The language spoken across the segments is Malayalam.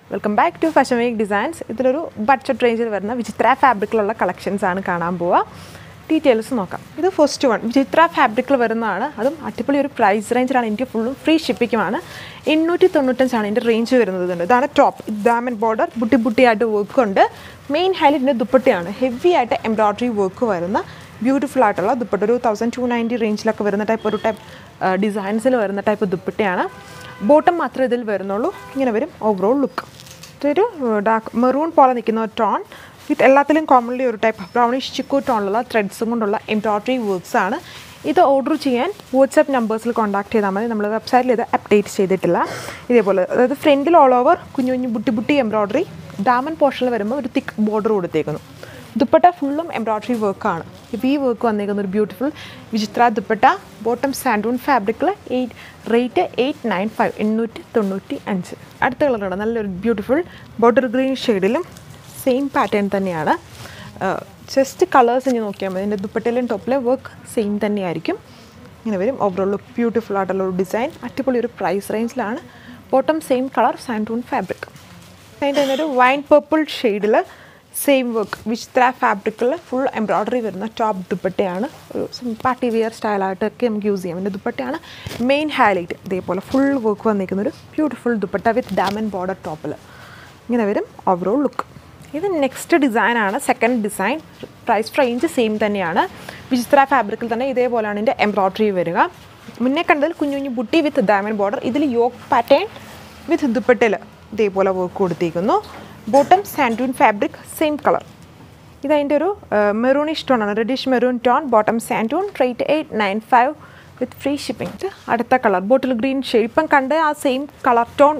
welcome back to fashion week designs ഇതിലൊരു ബഡ്ജറ്റ് റേഞ്ചിൽ വരുന്ന വിചിത്ര ഫാബ്രിക്കിലുള്ള കളക്ഷൻസ് ആണ് കാണാൻ പോവുക ഡീറ്റെയിൽസ് നോക്കാം ഇത് ഫസ്റ്റ് വൺ വിചിത്ര ഫാബ്രിക്കിൽ വരുന്നതാണ് അതും അടിപൊളി ഒരു പ്രൈസ് റേഞ്ചിലാണ് ഇന്ത്യ ഫുള്ളും ഫ്രീ ഷിപ്പിങ്ങുമാണ് എണ്ണൂറ്റി തൊണ്ണൂറ്റഞ്ചാണ് ഇതിൻ്റെ റേഞ്ച് വരുന്നത് ഇതുണ്ട് ഇതാണ് ടോപ്പ് ദാമൻ ബോർഡർ ബുട്ടി ബുട്ടിയായിട്ട് വർക്ക് ഉണ്ട് മെയിൻ ഹൈലൈറ്റിൻ്റെ ദുപ്പട്ടയാണ് ഹെവി ആയിട്ട് എംബ്രോയ്ഡറി വർക്ക് വരുന്ന ബ്യൂട്ടിഫുൾ ആയിട്ടുള്ള ദുപ്പട്ട ഒരു തൗസൻഡ് ടു നയൻറ്റി റേഞ്ചിലൊക്കെ വരുന്ന ടൈപ്പ് ഒരു ടൈപ്പ് ഡിസൈൻസിൽ വരുന്ന ടൈപ്പ് ദുപ്പട്ടയാണ് ബോട്ടം മാത്രമേ ഇതിൽ വരുന്നുള്ളൂ ഇങ്ങനെ വരും ഓവറോൾ ലുക്ക് ഇതൊരു ഡാർക്ക് മെറൂൺ പോലെ നിൽക്കുന്ന ടോൺ വിത്ത് എല്ലാത്തിലും കോമൺലി ഒരു ടൈപ്പ് ബ്രൗണിഷ് ചിക്കു ടോണിലുള്ള ത്രെഡ്സും കൊണ്ടുള്ള എംബ്രോയ്ഡറി വർക്ക്സ് ആണ് ഇത് ഓർഡർ ചെയ്യാൻ വാട്സപ്പ് നമ്പേഴ്സിൽ കോൺടാക്ട് ചെയ്താൽ മതി നമ്മൾ വെബ്സൈറ്റിൽ ഇത് അപ്ഡേറ്റ് ചെയ്തിട്ടില്ല ഇതേപോലെ അതായത് ഫ്രണ്ടിൽ ഓൾ ഓവർ കുഞ്ഞു കുഞ്ഞു ബുട്ടി ബുട്ടി എംബ്രോയ്ഡറി ഡാമൻ പോർഷനിൽ വരുമ്പോൾ ഒരു തിക്ക് ബോർഡർ കൊടുത്തേക്കുന്നു ദുപ്പട്ട ഫുള്ളും എംബ്രോയ്ഡറി വർക്കാണ് ഇപ്പോൾ ഈ വർക്ക് വന്നേക്കുന്ന ഒരു ബ്യൂട്ടിഫുൾ വിചിത്ര ദുപ്പട്ട ബോട്ടം സാൻഡൂൺ ഫാബ്രിക്കിൽ eight rate eight nine five എണ്ണൂറ്റി തൊണ്ണൂറ്റി അഞ്ച് അടുത്ത കളറാണ് നല്ലൊരു ബ്യൂട്ടിഫുൾ ബോർഡർ ഗ്രീൻ ഷെയ്ഡിലും സെയിം പാറ്റേൺ തന്നെയാണ് ജസ്റ്റ് കളേഴ്സ് ഇനി നോക്കിയാൽ മതി എൻ്റെ ദുപ്പട്ടയിലും ടോപ്പിലും വർക്ക് സെയിം തന്നെയായിരിക്കും ഇങ്ങനെ വരും ഓവറോൾ ലുക്ക് ബ്യൂട്ടിഫുൾ ആയിട്ടുള്ള ഒരു ഡിസൈൻ അടിപൊളി ഒരു പ്രൈസ് റേഞ്ചിലാണ് bottom same colour santoon fabric അതിൻ്റെ തന്നെ ഒരു വൈൻ പർപ്പിൾ ഷെയ്ഡിൽ സെയിം വർക്ക് വിചിത്ര ഫാബ്രിക്കിൽ ഫുൾ എംബ്രോയ്ഡറി വരുന്ന ടോപ്പ് ദുപ്പട്ടയാണ് ഒരു പാർട്ടി വെയർ സ്റ്റൈലായിട്ടൊക്കെ നമുക്ക് യൂസ് ചെയ്യാം എൻ്റെ ദുപ്പട്ടയാണ് മെയിൻ ഹൈലൈറ്റ് ഇതേപോലെ ഫുൾ വർക്ക് വന്നിരിക്കുന്ന ഒരു ബ്യൂട്ടിഫുൾ ദുപ്പട്ട വിത്ത് ഡാമൻ ബോർഡർ ടോപ്പിൽ ഇങ്ങനെ വരും ഓവറോൾ ലുക്ക് ഇത് നെക്സ്റ്റ് ഡിസൈനാണ് second design price range same തന്നെയാണ് വിചിത്ര ഫാബ്രിക്കിൽ തന്നെ ഇതേപോലെയാണ് ഇതിൻ്റെ എംബ്രോയ്ഡറി വരിക മുന്നേ കണ്ടതിൽ കുഞ്ഞു കുഞ്ഞു ബുട്ടി വിത്ത് ഡാമൻ ബോർഡർ ഇതിൽ യോക്ക് പാറ്റേൺ വിത്ത് ദുപ്പട്ടയിൽ ഇതേപോലെ വർക്ക് കൊടുത്തിരിക്കുന്നു bottom santoon fabric same colour ഇതതിൻ്റെ ഒരു മെറൂണിഷ് ടോൺ ആണ് reddish maroon tone bottom santoon rate eight nine five with free shipping അടുത്ത കളർ ബോട്ടിൽ ഗ്രീൻ ഷെയ്ഡ് ഇപ്പം കണ്ട് ആ സെയിം കളർ ടോൺ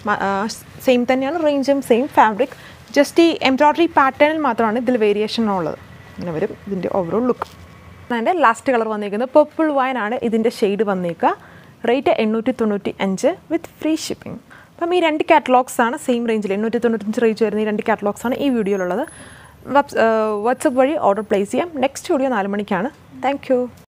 സെയിം തന്നെയാണ് റേഞ്ചും സെയിം ഫാബ്രിക് ജസ്റ്റ് ഈ എംബ്രോയ്ഡറി പാറ്റേണിൽ മാത്രമാണ് ഇതിൽ വേരിയേഷൻ ഉള്ളത് ഇങ്ങനെ വരും ഇതിൻ്റെ ഓവറോൾ ലുക്ക് അതിൻ്റെ ലാസ്റ്റ് കളർ വന്നിരിക്കുന്നത് പർപ്പിൾ വൈൻ ആണ് ഇതിൻ്റെ ഷെയ്ഡ് വന്നേക്കുക റേറ്റ് എണ്ണൂറ്റി തൊണ്ണൂറ്റി അഞ്ച് വിത്ത് ഫ്രീ ഷിപ്പിംഗ് അപ്പം ഈ രണ്ട് കാറ്റലോഗ്സ് ആണ് സെയിം റേഞ്ചിൽ എണ്ണൂറ്റി തൊണ്ണൂറ്റഞ്ച് റേഞ്ച് വരുന്ന ഈ രണ്ട് കാറ്റലോഗ്സ് ആണ് ഈ വീഡിയോയിലുള്ളത് വാട്സപ്പ് വഴി ഓർഡർ പ്ലേസ് ചെയ്യാം നെക്സ്റ്റ് വീഡിയോ നാല് മണിക്കാണ് താങ്ക്